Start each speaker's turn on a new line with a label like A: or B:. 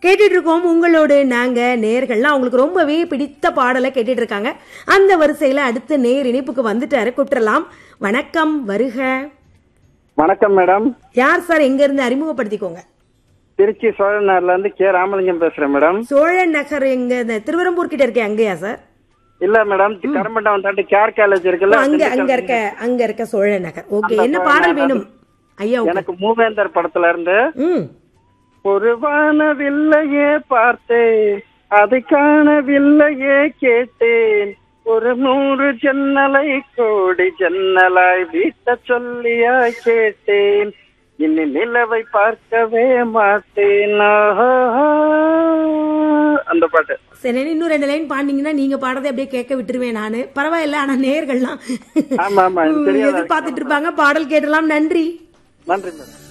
A: கேட்டுட்டு இருக்கோம் உங்களோடு நாங்க நேர்கள்லாம் அவங்களுக்கு ரொம்பவே பிடித்த பாடலை கேட்டுட்டு இருக்காங்க அந்த வரிசையில அடுத்த நேர் இணைப்புக்கு வந்துட்டாரு கூப்பிட்டுறலாம் வணக்கம் வருக
B: வணக்கம் மேடம்
A: யார் சார் எங்க இருந்து அறிமுகப்படுத்திக்கோங்க
B: திருச்சி சோழநாடுல இருந்து கே ராமலிங்கம் பேசுறேன் மேடம்
A: சோழன் நகர் எங்க இந்த திருவரம்பூர் கிட்ட இருக்கே அங்கயா சார்
B: இல்ல மேடம் கரம்பட்டம் தாண்டி கேர் காலேஜ் இருக்குல்ல
A: அங்க அங்க இருக்க அங்க இருக்க சோழன் நகர் ஓகே என்ன பாடல் வேணும் ஐயா okay.
B: எனக்கு மூவேந்தர் படத்துல இருந்து
A: ம்
B: ஒரு வானவில்லையே பார்த்தேன் அதை காணவில்லையே கேட்டேன் ஒரு நூறு ஜன்னலை கோடி ஜன்னலாய் வீட்ட சொல்லியா கேட்டேன் இனி நிலவை பார்க்கவே மாட்டேன் ஆஹா. அந்த பாட்டு
A: சரி இன்னும் ரெண்டு லைன் பாடினீங்கன்னா நீங்க பாடதை அப்படியே கேட்க விட்டுருவேன் நானு பரவாயில்ல ஆனா நேர்கள்லாம்
B: ஆமா ஆமா எனக்கு தெரியாது
A: எதிர்பார்த்துட்டு இருப்பாங்க பாடல் கேட்டலாம் நன்றி
B: நன்றி மேடம்